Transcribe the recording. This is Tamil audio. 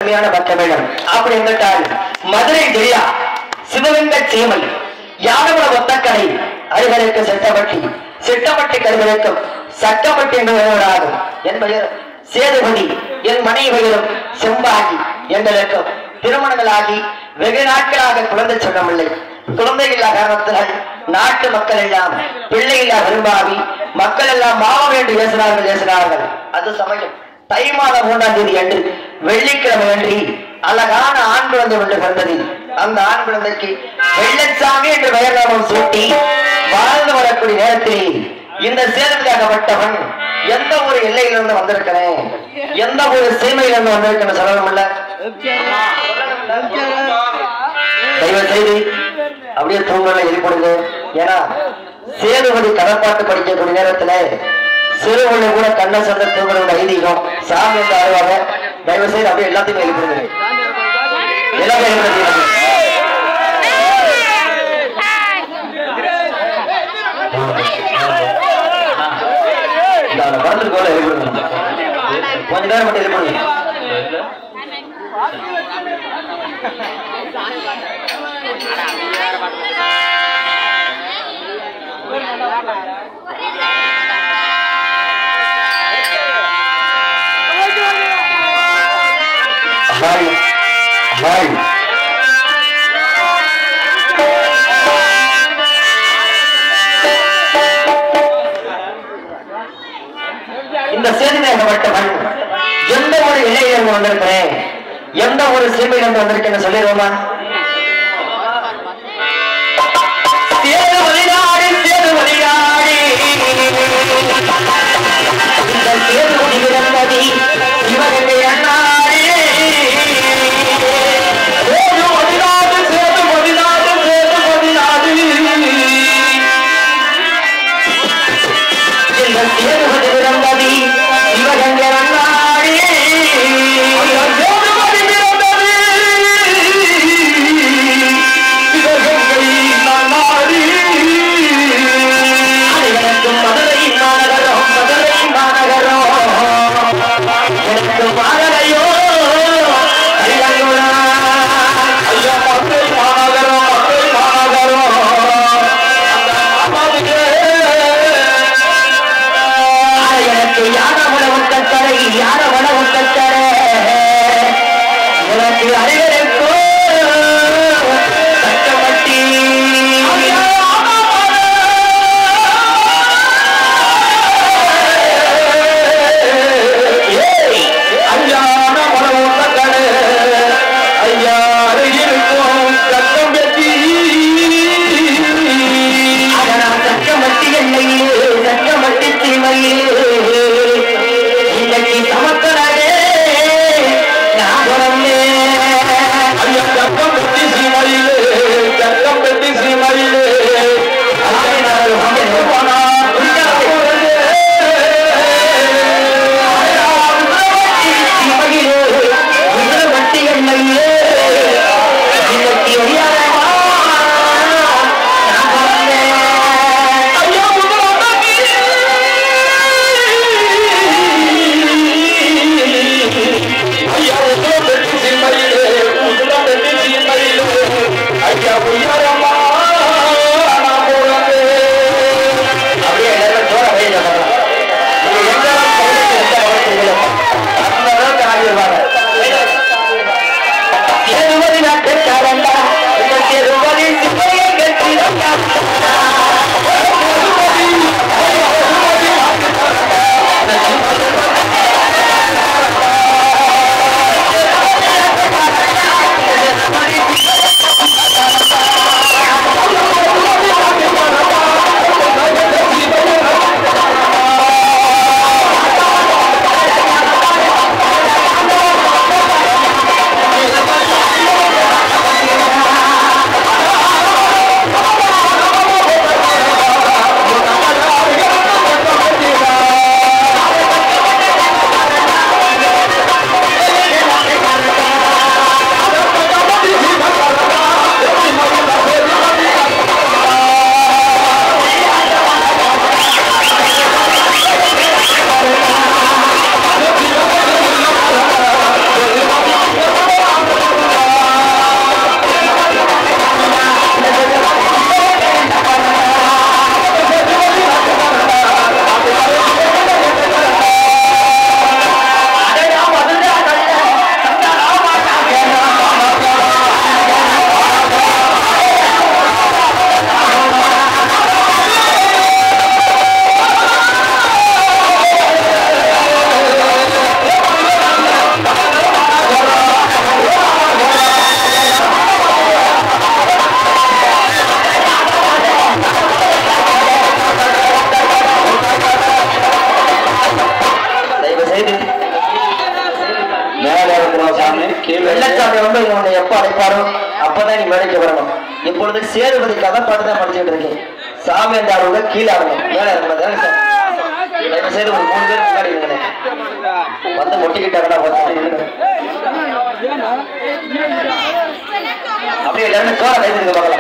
அருமையான பட்டமேளம் அப்படி என்றால் மதுரை ஜெயா சிவகங்கை சேமல் யாதவர ஒத்தக்கடை அருகருக்கு செட்டப்பட்டி செட்டப்பட்டி கருவருக்கும் சட்டப்பட்டி என்று பெயராகும் என் பெயர் சேதுபதி என் மனைவி பெயரும் செம்பாகி எங்களுக்கும் திருமணங்களாகி வெகு நாட்களாக குழந்தை சொல்லவில்லை குழந்தை இல்லா காரணத்தினால் நாட்டு மக்கள் எல்லாம் பிள்ளை இல்லா விரும்பாவி மக்கள் எல்லாம் மாவம் என்று பேசினார்கள் பேசினார்கள் அது சமயம் தை மாதம் மூன்றாம் தேதி அன்று வெள்ளிக்கிழமை அன்றி அழகான ஆண் குழந்தை ஒன்று பிறந்தது அந்த ஆண் குழந்தைக்கு வெள்ளச்சாமி என்று பெயர் நாமம் சூட்டி வாழ்ந்து வரக்கூடிய நேரத்தில் இந்த சேதத்துக்காகப்பட்டவன் எந்த ஒரு எல்லையிலிருந்து வந்திருக்கிறேன் எந்த ஒரு சீமையிலிருந்து வந்திருக்கேன் சொல்லணும்ல தயவு செய்து அப்படியே தூங்கல எழுப்பிடுங்க ஏன்னா சேதுபதி கடற்பாட்டு படிக்கக்கூடிய நேரத்துல சிறுவனை கூட கண்ணை சந்த தூங்குறவங்க ஐதீகம் சாமி வந்து ஆடுவாங்க தயவு செய்து அப்படியே எல்லாத்தையுமே எழுப்பிடுங்க எல்லாமே எழுப்பிடுங்க இந்த அவனை படத்துக்கு போல எழுப்பிடுங்க கொஞ்ச நேரம் மட்டும் எழுப்பிடுங்க ஹாய் ஹாய் இந்த சேதிக்கப்பட்டவன் எந்த ஒரு இளைஞர் வந்திருக்கிறேன் எந்த ஒரு சீமையிலிருந்து வந்திருக்கேன்னு சொல்லிடுவோமா சேது வழிநாடு சேது வழிநாடு இந்த சேது முடிகிறதி இவர்கள் அண்ணாடி சேது வழிநாடு சேது வழிநாடு சேது வழிநாடு இந்த சேதுபதி பிறந்ததி சிவகங்கை அண்ணாடி சேதுபதி பிறந்ததி சிவகங்கை அண்ணாடி எனக்கு மதுரை மாநகரம் மதுரை மாநகரம் எனக்கு மாநகரையோ ஐயங்குளா ஐயா மதுரை மாநகரம் மதுரை மாநகரம் அந்த எனக்கு யார உணவு கட்டளை யார உணவு கட்டளை எனக்கு அறிவதற்கோ சட்டமட்டி ஐயான உணவு கட்டளை ஐயா இருக்கும் சட்டம் கட்டி அதனால் சட்டமட்டி எல்லையே சட்டமட்டி தீமையே இன்னைக்கு சமத்தரே நான் பிறந்தேன் இருக்கணும் சாமி வெள்ளச்சாமி வந்து இங்க உன்னை எப்ப அழைப்பாரோ அப்பதான் நீ மேடைக்கு வரணும் இப்பொழுது சேதுபதி கதை பாட்டு தான் படிச்சுட்டு இருக்கேன் சாமி அந்த ஆளுங்க கீழே ஆகணும் மேல இருக்கணும் தானே சார் தயவு செய்து ஒரு மூணு பேர் முன்னாடி இருங்க வந்து முட்டிக்கிட்டாங்கடா பார்த்து அப்படியே எல்லாருமே சோற கைது பார்க்கலாம்